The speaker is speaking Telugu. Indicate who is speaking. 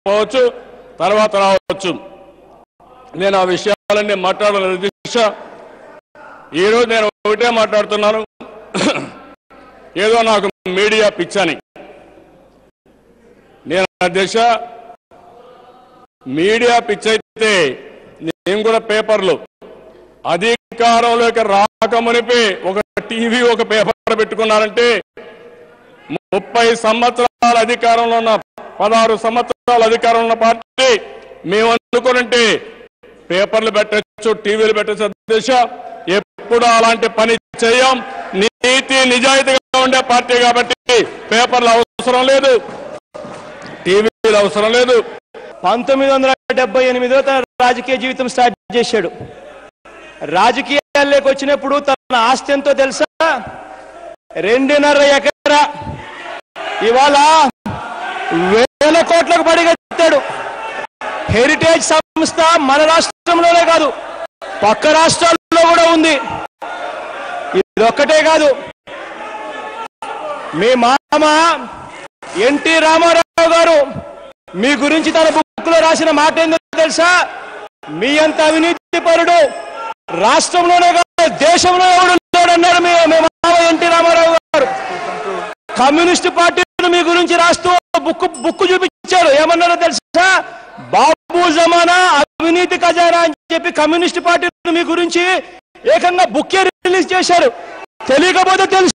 Speaker 1: రాకపోవచ్చు తర్వాత రావచ్చు నేను ఆ విషయాలన్నీ మాట్లాడాలని దిశ ఈరోజు నేను ఒకటే మాట్లాడుతున్నాను ఏదో నాకు మీడియా పిచ్చని నేను అధ్యక్ష మీడియా పిచ్చైతే నేను కూడా పేపర్లు అధికారంలోకి రాకమునిపే ఒక టీవీ ఒక పేపర్ పెట్టుకున్నారంటే ముప్పై సంవత్సరాల అధికారంలో ఉన్న పదహారు సంవత్సరాల అధికారంలో ఉన్న పార్టీ మేము అనుకునంటే పేపర్లు పెట్టచ్చు టీవీలు పెట్టచ్చు అధ్యక్ష ఎప్పుడు అలాంటి పని చేయం నీతి నిజాయితీగా ఉండే పార్టీ కాబట్టి పేపర్లు అవసరం లేదు టీవీలు అవసరం లేదు
Speaker 2: పంతొమ్మిది వందల డెబ్బై ఎనిమిదిలో తన రాజకీయ జీవితం స్టార్ట్ చేశాడు రాజకీయాల్లోకి వచ్చినప్పుడు తన ఆస్తి ఎంతో తెలుసా రెండున్నర ఎకరా ఇవాళ వేల కోట్లకు పడిగట్టాడు హెరిటేజ్ సంస్థ మన రాష్ట్రంలోనే కాదు పక్క రాష్ట్రాల్లో కూడా ఉంది ఇది ఒక్కటే కాదు మీ మామ ఎన్టీ రామారావు గారు మీ గురించి తన బుక్ లో రాసిన మాట ఏందో తెలుసా మీ అంత అవినీతి పరుడు రాష్ట్రంలోనే కాదు దేశంలో ఎవడు లేడు అన్నాడు మీ మీ మామ ఎన్టీ రామారావు గారు కమ్యూనిస్ట్ పార్టీలు మీ గురించి రాస్తూ బుక్ బుక్ చూపించారు ఏమన్నారో తెలుసా బాబు జమానా అవినీతి ఖజానా అని చెప్పి కమ్యూనిస్ట్ పార్టీలు మీ గురించి ఏకంగా బుక్కే రిలీజ్ చేశారు తెలియకపోతే తెలుసు